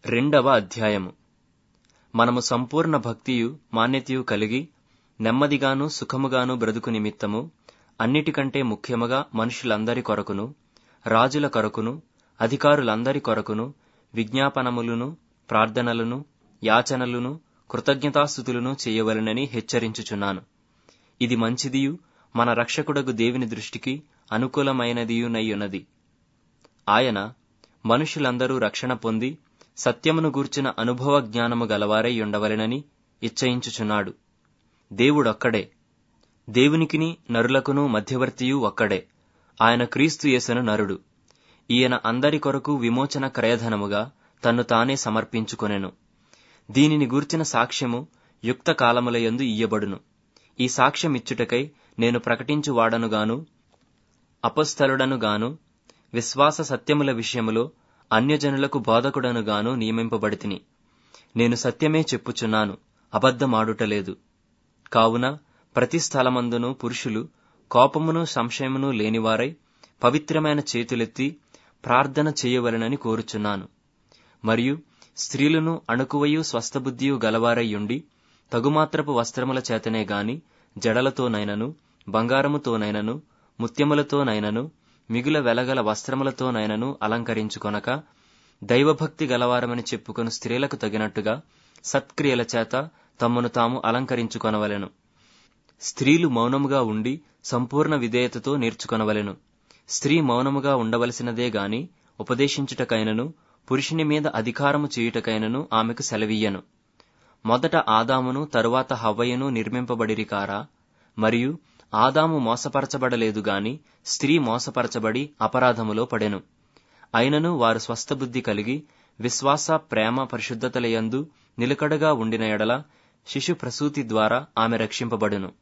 రెండవ అధ్యాయము మనము సంపూర్ణ భక్తియు మాన్యతయు కలిగి నెమ్మదిగాను సుఖముగాను బ్రతుకు నిమిత్తము అన్నిటికంటే ముఖ్యముగా మనుషులందరి కొరకును రాజుల కొరకును అధికారులందరి కొరకును విజ్ఞాపనములను ప్రార్థనలను యాచనలను కృతజ్ఞతాస్థుతులను చేయవలెనని హెచ్చరించుచున్నాను ఇది మంచిదియు మన రక్షకుడగు దేవుని దృష్టికి అనుకూలమైనదియునయ్యున్నది ఆయన మనుషులందరూ రక్షణ పొంది సత్యమును గూర్చిన అనుభవ జ్ఞానము గలవారై ఉండవలెనని ఇచ్చయించుచున్నాడు దేవుడొక్కడే దేవునికిని నరులకును మధ్యవర్తియు ఒక్కడే ఆయన క్రీస్తు యేసను నరుడు ఈయన అందరి కొరకు విమోచన క్రయధనముగా తన్ను తానే సమర్పించుకొనెను దీనిని గూర్చిన సాక్ష్యము యుక్త కాలములయందు ఇయ్యబడును ఈ సాక్ష్యమిచ్చుటకై నేను ప్రకటించువాడనుగాను అపస్థలుడనుగాను విశ్వాస సత్యముల విషయములో అన్యజనులకు బోధకుడనుగాను నియమింపబడితిని నేను సత్యమే చెప్పుచున్నాను అబద్ధమాడుటలేదు కావున ప్రతి స్థలమందును పురుషులు కోపమును సంశయమును లేనివారై పవిత్రమైన చేతులెత్తి ప్రార్థన చేయవలెనని కోరుచున్నాను మరియు స్త్రీలను అణుకువయు స్వస్థబుద్ధియు గలవారయ్యుండి తగుమాత్రపు వస్త్రముల చేతనే గాని జడలతోనైనను బంగారముతోనైనను ముత్యములతోనైనను మిగుల వెలగల వస్త్రములతోనైనను అలంకరించుకొనక దైవభక్తి గలవారమని చెప్పుకొను స్త్రీలకు తగినట్టుగా సత్క్రియల చేత తమను తాము అలంకరించుకొనవలెను స్త్రీలు మౌనముగా ఉండి సంపూర్ణ విధేయతతో నేర్చుకొనవలెను స్త్రీ మౌనముగా ఉండవలసినదే గాని ఉపదేశించుటకైనను పురుషుని మీద అధికారము చేయుటకైనను ఆమెకు సెలవీయను మొదట ఆదామును తరువాత హవ్వయును నిర్మింపబడిరి కారా మరియు ఆదాము మోసపరచబడలేదు గాని స్త్రీ మోసపరచబడి అపరాధములో పడెను అయినను వారు స్వస్థబుద్ధి కలిగి విశ్వాస ప్రేమ పరిశుద్ధతలయందు నిలకడగా ఉండిన ఎడల శిశు ప్రసూతి ద్వారా ఆమె రక్షింపబడును